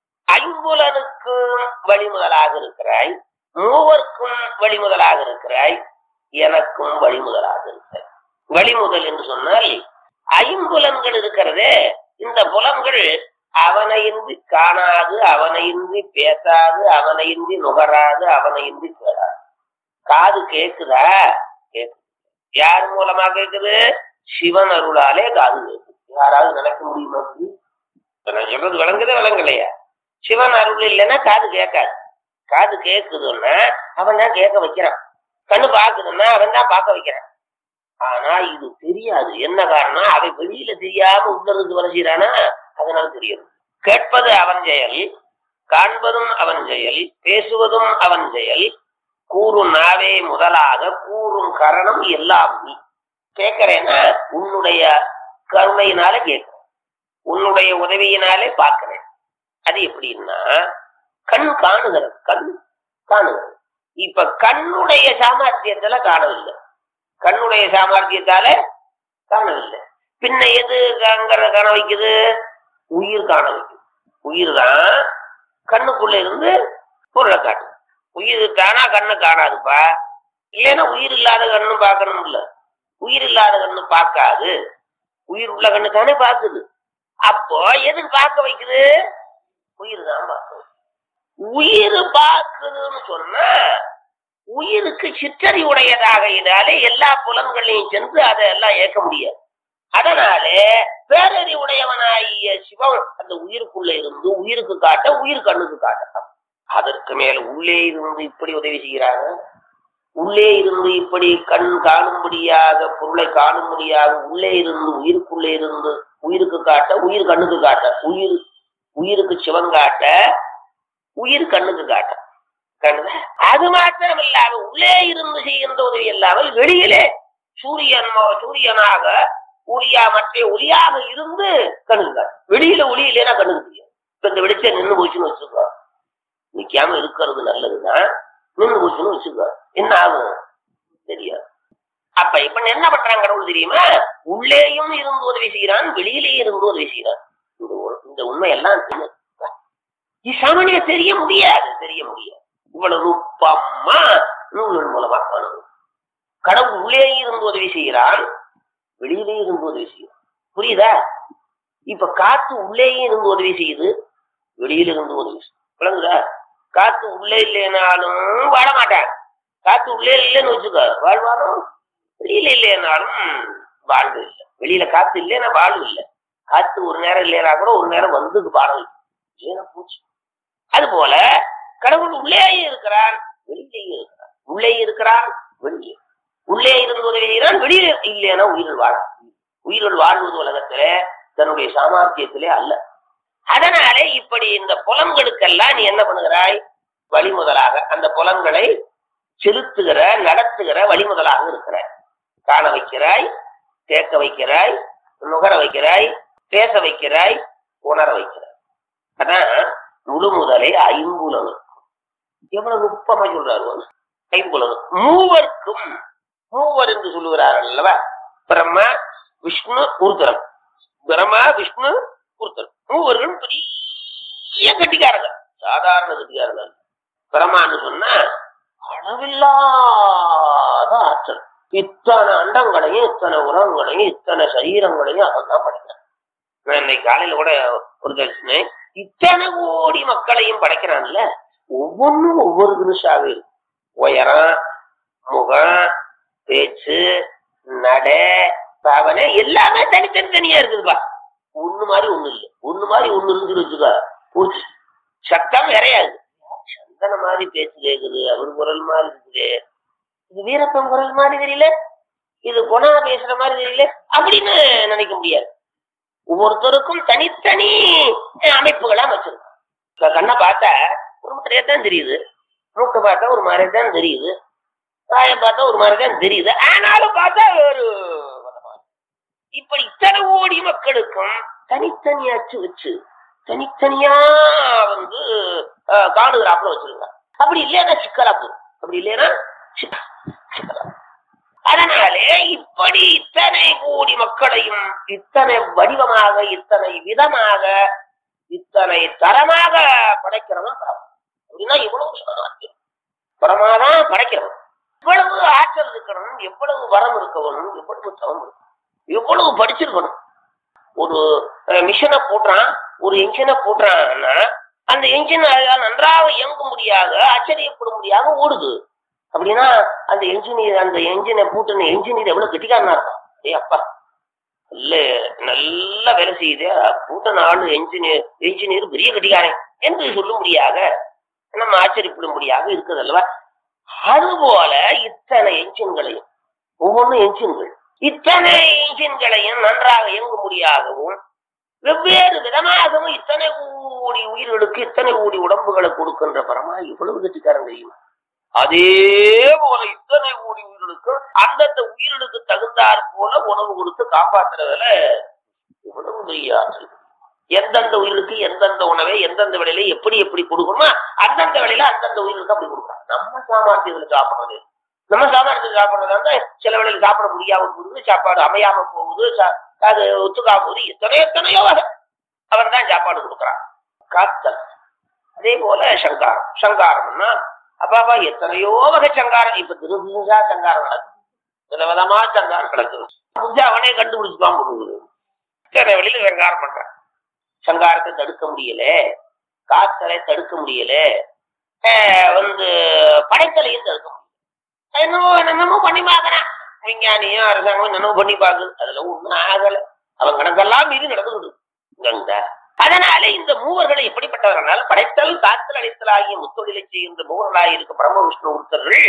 ஐம்புலனுக்கும் வழிமுதலாக இருக்கிறாய் மூவர்க்கும் வழிமுதலாக இருக்கிறாய் எனக்கும் வழிமுதலாக இருக்கிறாய் வழிமுதல் என்று சொன்னால் ஐம்புலன்கள் இருக்கிறதே இந்த புலன்கள் அவனையின்றி காணாது அவனையின்றி பேசாது அவனையின்றி நுகராது அவனையின்றி கேளாது காது கேக்குதா கேக்குது யார் மூலமா கேக்குது சிவன் அருளாலே காது கேக்குது யாராவது நினைக்க முடியுமா அப்படி? இப்ப நான் சொல்றது விளங்குதே விளங்கலையா சிவன் அருள் இல்லைன்னா காது கேட்காது காது கேக்குதுன்னா அவன் தான் கேட்க வைக்கிறான் கண்ணு பாக்குதுன்னா அவன் தான் பார்க்க வைக்கிறான் ஆனா இது தெரியாது என்ன காரணம் அவன் வெளியில தெரியாம உள்ள இருந்து வர செய்யறானா அதனால தெரியும் கேட்பது அவன் செயல் காண்பதும் அவன் செயல் பேசுவதும் அவன் செயல் கூறும் நாவே முதலாக கூறும் கரணம் எல்லாம் நீ கேட்கிறேன்னா உன்னுடைய கருணையினால கேட்கிறேன் உன்னுடைய உதவியினாலே பார்க்கிறேன் அது எப்படின்னா கண் காணுகிறது கண் காணுகிறது இப்ப கண்ணுடைய சாமர்த்தியத்துல காணவில்லை கண்ணுடைய சாமர்த்தியத்தால காணவில்லை பின்ன எது அங்க காண வைக்குது உயிர் காண வைக்குது உயிர் தான் கண்ணுக்குள்ள இருந்து பொருளை காட்டு உயிர் தானா கண்ணு காணாதுப்பா இல்லைன்னா உயிர் இல்லாத கண்ணு பார்க்கணும் இல்ல உயிர் இல்லாத கண்ணு பார்க்காது உயிர் உள்ள கண்ணு தானே பார்க்குது அப்போ எதுக்கு பார்க்க வைக்குது உயிர் தான் பார்க்குது உயிர் பார்க்குதுன்னு சொன்னா உயிருக்கு சிற்றறி உடையதாக இதாலே எல்லா புலன்களையும் சென்று அதை எல்லாம் ஏற்க முடியாது அதனாலே பேரறி உடையவனாகிய சிவன் அந்த உயிருக்குள்ள இருந்து உயிருக்கு காட்ட உயிர் கண்ணுக்கு காட்ட அதற்கு மேல உள்ளே இருந்து இப்படி உதவி செய்கிறாங்க உள்ளே இருந்து இப்படி கண் காணும்படியாக பொருளை காணும்படியாக உள்ளே இருந்து உயிருக்குள்ளே இருந்து உயிருக்கு காட்ட உயிர் கண்ணுக்கு காட்ட உயிர் உயிருக்கு சிவன் காட்ட உயிர் கண்ணுக்கு காட்ட கண்ணுதா? அது மாத்திரம் இல்லாம உள்ளே இருந்து செய்கின்ற உதவி இல்லாமல் வெளியிலே சூரியன் மோ- சூரியனாக ஒளியா மற்ற ஒளியாக இருந்து கண்ணுக்கு காட்டும். வெளியில ஒளி இல்லைன்னா கண்ணுக்கு தெரியும் இப்ப இந்த வெளிச்சம் நின்று போச்சுன்னு வச்சுக்கோ நிக்காம இருக்கிறது நல்லதுதான் நின்று போச்சுன்னு வச்சுக்கோ என்ன ஆகும் தெரியாது அப்ப இப்ப என்ன பண்றாங்க கடவுள் தெரியுமா உள்ளேயும் இருந்து உதவி செய்யறான் வெளியிலேயும் இருந்து உதவி செய்யறான் இந்த ஒரு- இந்த உண்மையெல்லாம் தெரியும் சாமானிய தெரிய முடியாது தெரிய முடியாது இவ்வளவு நுட்பமா நூல்கள் மூலமா காணணும் கடவுள் உள்ளே இருந்து உதவி செய்கிறான் வெளியிலே இருந்து உதவி செய்கிறான் புரியுதா இப்ப காத்து உள்ளேயும் இருந்து உதவி செய்யுது வெளியில இருந்து உதவி செய்யுது விளங்குதா காத்து உள்ளே இல்லைனாலும் வாழ மாட்டான் காத்து உள்ளே இல்லைன்னு வச்சுக்கோ வாழ்வானும் வெளியில இல்லைனாலும் வாழ்வு இல்லை வெளியில காத்து இல்லைன்னா வாழ்வு இல்லை காத்து ஒரு நேரம் இல்லைனா கூட ஒரு நேரம் வந்து பாட வைக்கும் ஏன்னா பூச்சி அது போல கடவுள் உள்ளேயே இருக்கிறான் வெளியிலேயே இருக்கிறான் உள்ளே இருக்கிறான் வெளியே உள்ளே இருந்து உதவி செய்கிறான் வெளியே இல்லைன்னா உயிர்கள் வாழ உயிர்கள் வாழ்வது உலகத்துல தன்னுடைய சாமர்த்தியத்திலே அல்ல அதனாலே இப்படி இந்த புலன்களுக்கெல்லாம் நீ என்ன பண்ணுகிறாய் வழிமுதலாக அந்த புலன்களை செலுத்துகிற நடத்துகிற வழிமுதலாக இருக்கிறாய் காண வைக்கிறாய் கேட்க வைக்கிறாய் நுகர வைக்கிறாய் பேச வைக்கிறாய் உணர வைக்கிறாய் அதான் முழுமுதலை ஐம்புலனு எவ்வளவு நுட்பமா சொல்றாரு ஐம்புலனு மூவர்க்கும் மூவர் என்று சொல்லுகிறார்கள் அல்லவா பிரம்மா விஷ்ணு உருத்தரம் பிரம்மா விஷ்ணு உருத்தரம் மூவர்கள் பெரிய கட்டிக்காரங்க சாதாரண கட்டிக்காரங்க அல்ல. பிரம்மான்னு சொன்னா அளவில்லாத ஆற்றல் இத்தனை அண்டங்களையும் இத்தனை உரங்களையும் இத்தனை சரீரங்களையும் அவன் தான் படைக்கிறான் நான் இன்னைக்கு காலையில கூட ஒரு கழிச்சுனேன் இத்தனை கோடி மக்களையும் படைக்கிறான்ல ஒவ்வொன்றும் ஒவ்வொரு தினுஷாவே இருக்கு உயரம் முகம் பேச்சு நடை பாவனை எல்லாமே தனித்தனி தனியா இருக்குதுப்பா ஒண்ணு மாதிரி ஒண்ணு இல்லை ஒண்ணு மாதிரி ஒண்ணு இருந்து வச்சுக்கா போச்சு சத்தம் நிறையாது சந்தன மாதிரி பேச்சு கேக்குது அவர் குரல் மாதிரி இருக்குது இது வீரப்பன் குரல் மாதிரி தெரியல இது குணா பேசுற மாதிரி தெரியல அப்படின்னு நினைக்க முடியாது ஒவ்வொருத்தருக்கும் தனித்தனி அமைப்புகளா வச்சிருக்கோம் இப்ப கண்ணை பார்த்தா ஒரு மாதிரியா தான் தெரியுது மூக்கை பார்த்தா ஒரு மாதிரி தான் தெரியுது வாயை பார்த்தா ஒரு மாதிரி தான் தெரியுது ஆனாலும் பார்த்தா ஒரு விதமா இருக்கு. இப்படி இத்தனை கோடி மக்களுக்கும் தனித்தனி அச்சு வச்சு தனித்தனியா வந்து அஹ், காணுகிறாப்புல வச்சிருக்காங்க அப்படி இல்லைன்னா சிக்கலா போகும் அப்படி இல்லைன்னா சிக்க- சிக்கலா போகும். அதனாலே இப்படி இத்தனை கோடி மக்களையும் இத்தனை வடிவமாக இத்தனை விதமாக இத்தனை தரமாக படைக்கிறவன் பரம அப்படின்னா இவ்வளவு சாமர்த்தியம். பரமாதான் படைக்கிறவன் இவ்வளவு ஆற்றல் இருக்கணும் எவ்வளவு வரம் இருக்கணும் எவ்வளவு தவம் இருக்கணும் எவ்வளவு படிச்சிருக்கணும் ஒரு மிஷினை போடுறான் ஒரு என்ஜினை போடுறான்னா அந்த என்ஜின் நன்றாக இயங்க முடியாத ஆச்சரியப்பட முடியாத ஓடுது அப்படின்னா அந்த என்ஜினியர் அந்த என்ஜினை பூட்டின என்ஜினியர் எவ்வளவு கெட்டிக்காரனா இருக்கும் ஏ அப்பா இல்ல நல்ல வேலை செய்யுது பூட்டின ஆளு என்ஜினியர் என்ஜினியர் பெரிய கெட்டிக்காரன் என்று சொல்லும்படியாக நம்ம ஆச்சரியப்படும்படியாக இருக்குது அல்லவா அதுபோல இத்தனை என்ஜின்களையும் ஒவ்வொன்றும் என்ஜின்கள் இத்தனை என்ஜின்களையும் நன்றாக இயங்கும்படியாகவும் வெவ்வேறு விதமாகவும் இத்தனை கோடி உயிர்களுக்கு இத்தனை கோடி உடம்புகளை கொடுக்கின்ற பரமா இவ்வளவு கட்டிக்காரன் தெரியுமா அதே போல இத்தனை கோடி உயிர்களுக்கு அந்தந்த உயிர்களுக்கு தகுந்தாற் போல உணவு கொடுத்து காப்பாத்துறதுல இவ்வளவு பெரிய ஆற்றல் எந்தெந்த உயிருக்கு எந்தெந்த உணவை எந்தெந்த வேலையில எப்படி எப்படி கொடுக்கணுமோ அந்தந்த வேலையில அந்தந்த உயிருக்கு அப்படி கொடுக்குறாங்க நம்ம சாமர்த்தியத்துல சாப்பிடுறது நம்ம சாமர்த்தியத்தில் சாப்பிடுறது வந்து சில வேளையில சாப்பிட முடியாம போகுது சாப்பாடு அமையாம போகுது சா- அது ஒத்துக்காம போகுது எத்தனை எத்தனையோ வகை அவர் தான் சாப்பாடு கொடுக்குறான் காத்தல் அதே போல சங்காரம் சங்காரம்னா அப்பாப்பா எத்தனையோ வகை சங்காரம் இப்ப திருவிழா சங்காரம் நடக்குது விதவிதமா சங்காரம் நடக்குது புதுசா அவனே கண்டுபிடிச்சுதான் போடுது இத்தனை வெளியில சங்காரம் பண்றான் சங்காரத்தை தடுக்க முடியல காத்தலை தடுக்க முடியல ஆஹ் வந்து படைத்தலையும் தடுக்க முடியல என்னமோ என்னென்னமோ பண்ணி பாக்குறான் விஞ்ஞானியும் அரசாங்கம் என்னமோ பண்ணி பாக்குது அதுல ஒண்ணும் ஆகல அவன் கணக்கெல்லாம் மீறி நடந்துகிட்டு கங்க அதனால இந்த மூவர்களை எப்படிப்பட்டவர்களால் படைத்தல் காத்தல் அடைத்தல் ஆகிய முத்தொழிலை செய்கின்ற மூவர்களாக இருக்க பிரம்ம விஷ்ணு உத்தர்கள்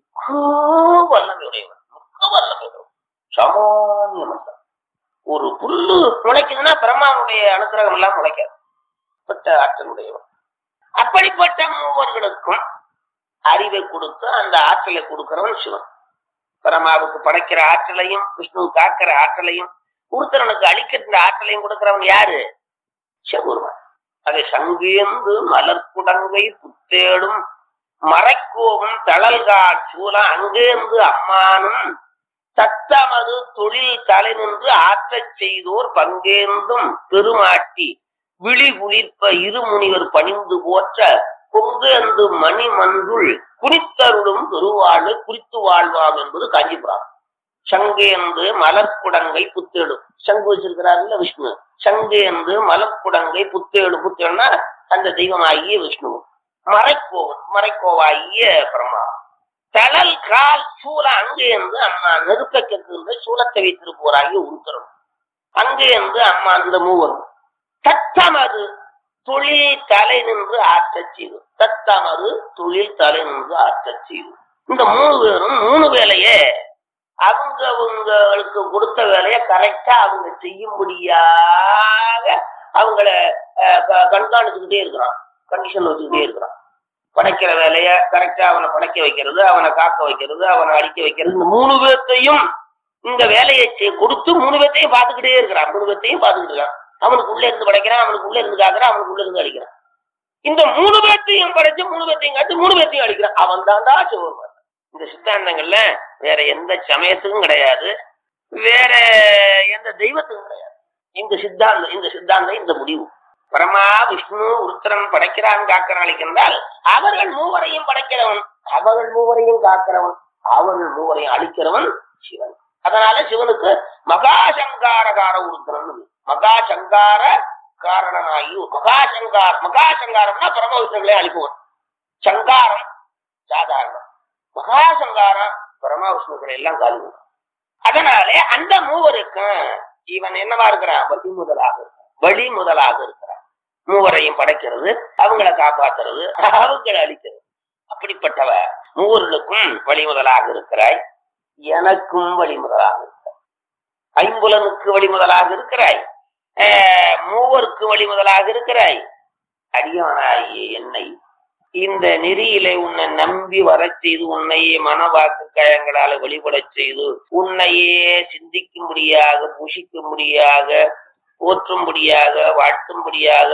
வல்லமையுடையவர் மிக்க வல்லமையுடையவர் சாமானியமல்ல ஒரு புல்லு முளைக்குதுன்னா பிரம்மாவுடைய அனுகிரகம் எல்லாம் முளைக்காது பட்ட ஆற்றலுடையவர் அப்படிப்பட்ட மூவர்களுக்கும் அறிவை கொடுத்து அந்த ஆற்றலை கொடுக்கிறவன் சிவன் பரமாவுக்கு படைக்கிற ஆற்றலையும் விஷ்ணு காக்கிற ஆற்றலையும் உருத்தரனுக்கு அழிக்கின்ற ஆற்றலையும் கொடுக்கிறவன் யாரு சிவபெருமான் அதை சங்கேந்து மலர்குடங்கை புத்தேடும் மறைக்கோவும் தழல்கால் சூலம் அங்கேந்து அம்மானும் தத்தமது தொழில் தலை நின்று ஆற்றச் செய்தோர் பங்கேந்தும் பெருமாட்டி விழி குளிர்ப்ப இருமுனிவர் பணிந்து போற்ற பொங்கேந்து மணி மன்றுள் குனித்தருளும் பெருவாழ்வு குறித்து வாழ்வாம் என்பது காஞ்சிபுரம் சங்கேந்து மலர்குடங்கை புத்தேடு சங்கு வச்சிருக்கிறாருல்ல விஷ்ணு சங்கேந்து மலர்குடங்கை புத்தேடு புத்தேடுனா அந்த தெய்வமாகிய விஷ்ணு மறைக்கோவன் மறைக்கோவாகிய பிரம்மா தளல் கால் சூல அங்கேருந்து அம்மா நெருப்ப கெடுக்கின்ற சூலத்தை வைத்திருப்போராகிய உருத்தரும் அங்கேருந்து அம்மா அந்த மூவரும் தத்தமது தொழில் தலை நின்று ஆற்றச் செய்து தத்தமது தொழில் தலை நின்று ஆற்றச் செய்து இந்த மூணு பேரும் மூணு வேலையே அவங்க அவங்களுக்கு கொடுத்த வேலையை கரெக்டா அவங்க செய்யும்படியாக அவங்கள அஹ், க- கண்காணிச்சுக்கிட்டே இருக்கிறான் கண்டிஷன் வச்சுக்கிட்டே இருக்கிறான் படைக்கிற வேலைய கரெக்டா அவனை படைக்க வைக்கிறது அவனை காக்க வைக்கிறது அவனை அடிக்க வைக்கிறது இந்த மூணு பேர்த்தையும் இந்த வேலையை செய்- கொடுத்து மூணு பேர்த்தையும் பார்த்துக்கிட்டே இருக்கிறான் மூணு பேர்த்தையும் பார்த்துக்கிட்டு இருக்கான் அவனுக்கு உள்ள இருந்து படைக்கிறான் அவனுக்கு உள்ள இருந்து காக்குறான் அவனுக்கு உள்ள இருந்து அடிக்கிறான் இந்த மூணு பேர்த்தையும் படைச்சு மூணு பேர்த்தையும் காத்து மூணு பேர்த்தையும் அடிக்கிறான் அவன் தான்டா சிவபெருமான் இந்த சித்தாந்தங்கள்ல வேற எந்த சமயத்துக்கும் கிடையாது வேற எந்த தெய்வத்துக்கும் கிடையாது இந்த சித்தாந்தம் இந்த சித்தாந்தம் இந்த முடிவு பரமா விஷ்ணு உருத்திரன் படைக்கிறான் காக்கிறான் அழிக்கின்றால் அவர்கள் மூவரையும் படைக்கிறவன் அவர்கள் மூவரையும் காக்கிறவன் அவர்கள் மூவரையும் அழிக்கிறவன் சிவன் அதனால சிவனுக்கு மகாசங்காரகார உருத்திரன் மகாசங்கார காரணனாகி மகாசங்கார் மகாசங்காரம்னா பரம விஷ்ணுகளே அழிப்பவன் சங்காரம் சாதாரணம் மகாசங்காரம் பரம விஷ்ணுக்களை எல்லாம் காலி பண்ணும். அதனாலே அந்த மூவருக்கும் இவன் என்னவா இருக்கிறான் வழி முதலாக இருக்கிறான் வழி முதலாக இருக்கிறான் மூவரையும் படைக்கிறது அவங்கள காப்பாத்துறது அவங்களை அழிக்கிறது அப்படிப்பட்டவ மூவர்களுக்கும் வழி முதலாக இருக்கிறாய் எனக்கும் வழி முதலாக இருக்கிறாய் ஐம்புலனுக்கு வழி முதலாக இருக்கிறாய் ஆஹ், மூவருக்கு வழி முதலாக இருக்கிறாய் அடியவனாகிய என்னை இந்த நெறியிலே உன்னை நம்பி வரச் செய்து உன்னையே மனவாக்கு கயங்களால வழிபடச் செய்து உன்னையே சிந்திக்கும்படியாக புஷிக்கும்படியாக போற்றும்படியாக வாழ்த்தும்படியாக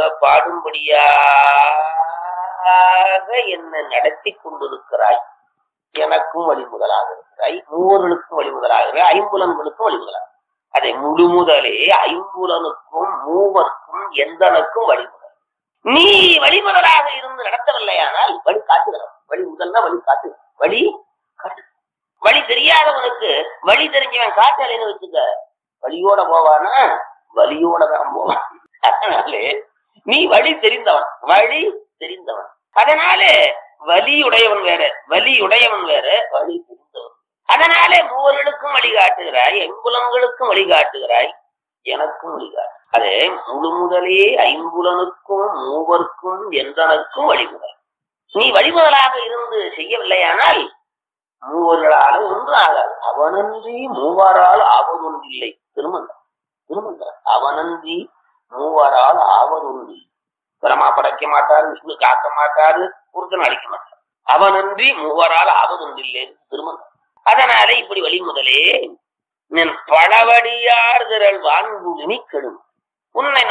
பாடும்படியாக என்னை நடத்தி கொண்டிருக்கிறாய் எனக்கும் வழி முதலாக இருக்கிறாய் மூவர்களுக்கும் வழி முதலாக இருக்கிறாய் ஐம்புலன்களுக்கும் வழி முதலாக அதை முழு முதலே ஐம்புலனுக்கும் மூவர்க்கும் எந்தனுக்கும் வழி முதல் நீ வழிமுதலாக இருந்து நடத்தவில்லையானால் வழி காட்டுகிறோம் வழி முதல்னா வழி காட்டு வழி காட்டு வழி தெரியாதவனுக்கு வழி தெரிஞ்சவன் காட்டலைன்னு வச்சுக்க வழியோட போவானா வழியோட தான் போவான் அதனாலே நீ வழி தெரிந்தவன் வழி தெரிந்தவன் அதனாலே வலியுடையவன் வேற வலியுடையவன் வேற வழி தெரிந்தவன் அதனாலே மூவர்களுக்கும் வழிகாட்டுகிறாய் எங்குலங்களுக்கும் வழிகாட்டுகிறாய் எனக்கும் வழிகாட்டு அதே முழு முதலே ஐம்புலனுக்கும் மூவர்க்கும் என்றனுக்கும் வழிமுதல் நீ வழிமுதலாக இருந்து செய்யவில்லையானால் மூவர்களால ஒன்று ஆகாது அவனன்றி மூவரால் ஆவதொன்றில்லை திருமந்தம் திருமந்தம் அவனன்றி மூவரால் ஆவதொன்றில்லை பிரமா படைக்க மாட்டாரு விஷ்ணு காக்க மாட்டாரு ஒருத்தன் அழிக்க மாட்டார் அவனன்றி மூவரால் ஆவதொன்றில்லை திருமந்தம் அதனால இப்படி வழி முதலே நின் பழவடியார் திரள் வான்குழுமி கெடும் உன்னை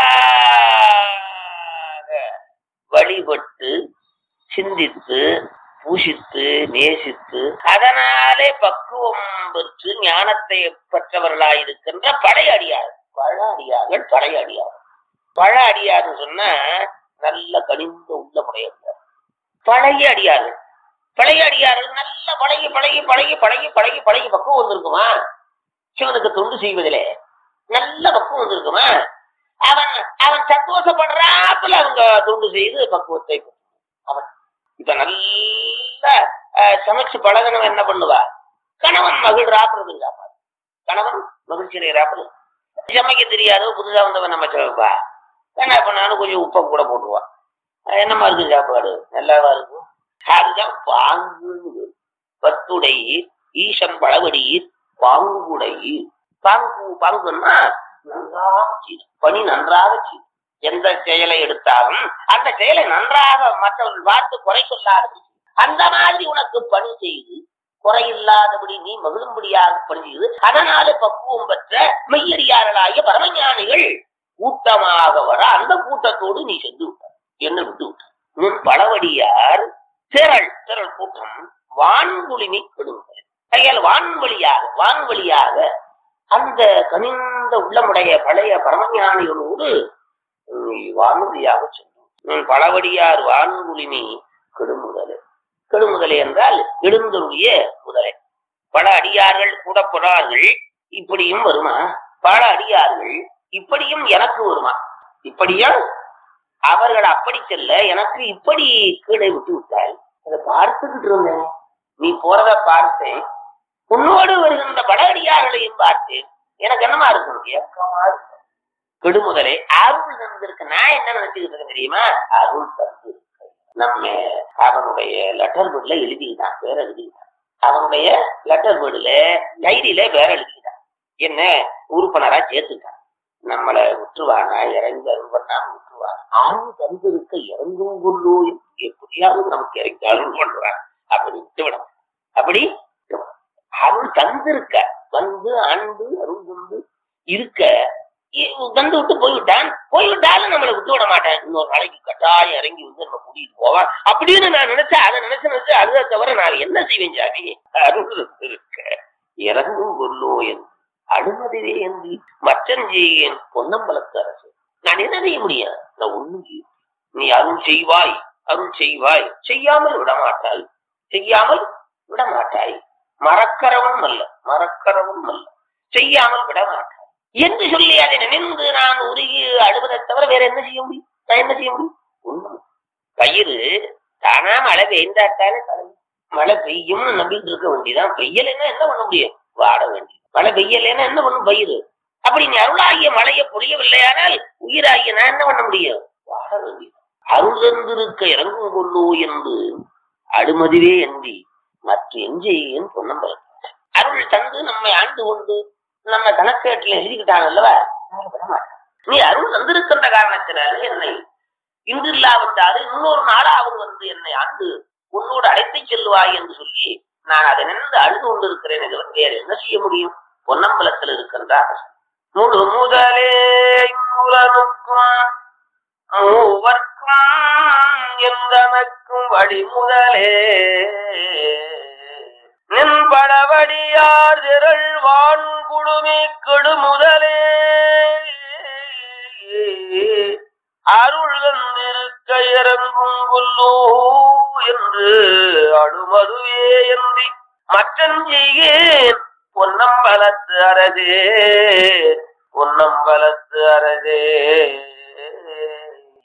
நன்றாக வழிபட்டு சிந்தித்து பூஷித்து நேசித்து அதனாலே பக்குவம் பெற்று ஞானத்தை பெற்றவர்களாயிருக்கின்ற பழையடியார் பழ அடியார்கள் பழைய அடியார் பழ அடியார்னு சொன்னா நல்ல கனிந்த உள்ளமுடையவர் பழைய அடியார்கள் பழைய அடியார்கள் நல்ல பழகி பழகி பழகி பழகி பழகி பழகி பக்குவம் வந்திருக்குமா சிவனுக்கு தொண்டு செய்வதிலே நல்ல பக்குவம் வந்திருக்குமா அவன் அவன் சந்தோஷப்படுறாப்புல அவங்க தொண்டு செய்து பக்குவத்தை பெற்று. அவன் இப்ப நல்ல அஹ், சமைச்சு பழகனவன் என்ன பண்ணுவா கணவன் மகிழ்றாப்புறது சாப்பாடு கணவன் மகிழ்ச்சி அடைகிறாப்புல சமைக்க தெரியாதோ புதுசா வந்தவன் நம்ம சமைப்பா என்ன பண்ணாலும் கொஞ்சம் உப்பை கூட போட்டுருவான் அஹ், என்னம்மா இருக்கு சாப்பாடு நல்லாவா இருக்கும் அதுதான் பாங்கு பத்துடை ஈசன் பழவடியில் பாங்குடை பாங்கு பாங்குன்னா நன்றாக செய்து பணி நன்றாக செய்து எந்த செயலை எடுத்தாலும் அந்த செயலை நன்றாக மற்றவர்கள் பார்த்து குறை சொல்லாதபடி செய். அந்த மாதிரி உனக்கு பணி செய்து குறையில்லாதபடி நீ மகிழும்படியாக பணி செய்து அதனால பக்குவம் பெற்ற மெய்யறியாளர்களாகிய பரமஞானிகள் கூட்டமாக வர அந்த கூட்டத்தோடு நீ சென்று விட்டார் என்ன விட்டு விட்டார் உன் பழவடியார் திரள் திரள் கூட்டம் வான்குளிமி கெடுங்கள் கையால் வான்வழியாக வான்வழியாக அந்த கனிந்த உள்ளமுடைய பழைய பரமஞானிகளோடு நீ வான்வழியாக செல்லும் உன் பழவடியார் வான்குளிமி கெடுமுதலே கெடுமுதலே என்றால் எழுந்தருடைய முதலே பல அடியார்கள் கூட போறார்கள் இப்படியும் வருமா பல அடியார்கள் இப்படியும் எனக்கு வருமா இப்படியும் அவர்கள் அப்படி செல்ல எனக்கு இப்படி கீழே விட்டு விட்டாய் அதை பார்த்துக்கிட்டு இருந்தேன் நீ போறத பார்த்தேன் உன்னோடு வருகின்ற படகடியார்களையும் பார்த்தேன் எனக்கு என்னமா இருக்கும் ஏக்கமா இருக்கும் கெடுமுதலே அருள் தந்திருக்கு நான் என்ன நினைச்சுக்கிட்டு இருக்கேன் தெரியுமா அருள் தந்து நம்ம அவனுடைய லெட்டர் புட்ல எழுதிக்கிட்டான் பேர் எழுதிக்கிட்டான் அவனுடைய லெட்டர் பேர்டுல டைரியில வேற எழுதிக்கிட்டான் என்ன உறுப்பினரா சேர்த்துட்டான் நம்மளை விட்டுருவானா இறங்கி அருள் பண்ணாம விட்டுருவான் ஆறு தந்திருக்க இறங்கும் கொள்ளோ எப்படியாவது நமக்கு இறங்கி அருள் பண்ணுவான் அப்படி விட்டுவிடும் அப்படி விட்டுவிடும். அருள் தந்திருக்க வந்து ஆண்டு அருள் தந்து இருக்க இ- வந்து விட்டு போய்விட்டான் போய்விட்டாலும் நம்மளை விட்டு விட மாட்டேன் இன்னொரு நாளைக்கு கட்டாயம் இறங்கி வந்து நம்ம கூட்டிட்டு போவான் அப்படின்னு நான் நினைச்சேன் அதை நினைச்சு நினைச்சு அதை தவிர நான் என்ன செய்வேன் சாமி அருள் இருக்க இறங்கும் கொல்லோ என்று அனுமதிவே என்று மற்றஞ்செய்யேன் பொன்னம்பலத்து அரசு நான் என்ன செய்ய முடியும் நான் ஒண்ணும் செய்ய நீ அருள் செய்வாய் அருள் செய்வாய் செய்யாமல் விட மாட்டாய் செய்யாமல் விட மாட்டாய் மறக்கிறவனும் அல்ல மறக்கிறவனும் அல்ல செய்யாமல் விட மாட்டாய் என்று சொல்லி அதை நினைந்து நான் உருகி அழுவதை தவிர வேற என்ன செய்ய முடியும் நான் என்ன செய்ய முடியும் ஒண்ணும் பயிர் தானா மழை பெய்ந்தாட்டாலே தலை மழை பெய்யும்னு நம்பிட்டு இருக்க வேண்டியதான் பெய்யலைன்னா என்ன பண்ண முடியும் வாட வேண்டியது மழை பெய்யலைன்னா என்ன பண்ணும் பயிர் அப்படி நீ அருளாகிய மழையை பொழியவில்லையானால் உயிராகிய நான் என்ன பண்ண முடியும் வாட வேண்டியது அருள் தந்திருக்க இறங்கும் கொள்ளோ என்று அடுமதிவே எந்தி மற்ற எஞ்செய்யன் பொன்னம்பலம் அருள் தந்து நம்மை ஆண்டு கொண்டு நம்ம கணக்கேட்டில் எழுதிக்கிட்டான் அல்லவா நான் விட மாட்டேன். நீ அருள் தந்திருக்கின்ற காரணத்தினால என்னை இன்று இல்லாவிட்டாது இன்னொரு நாளாவது வந்து என்னை ஆண்டு உன்னோடு அழைத்து செல்வாய் என்று சொல்லி நான் அதை நின்று அழுது கொண்டிருக்கிறேன் தவிர வேறு என்ன செய்ய முடியும் பொன்னம்பலத்தில் இருக்கின்றார் முழு முதலே இம்முலனுக்கும் மூவர்க்கும் என்றனக்கும் வழி முதலே நின்படவடியார் திரள் வான் குழுமி கெடு முதலே அருள் தந்திருக்க இறங்கும் கொல்லோ என்று அழுமதுவே என்று மற்றஞ்செய்யேன் பொன்னம்பலத்து அரசே பொன்னம்பலத்து அரசே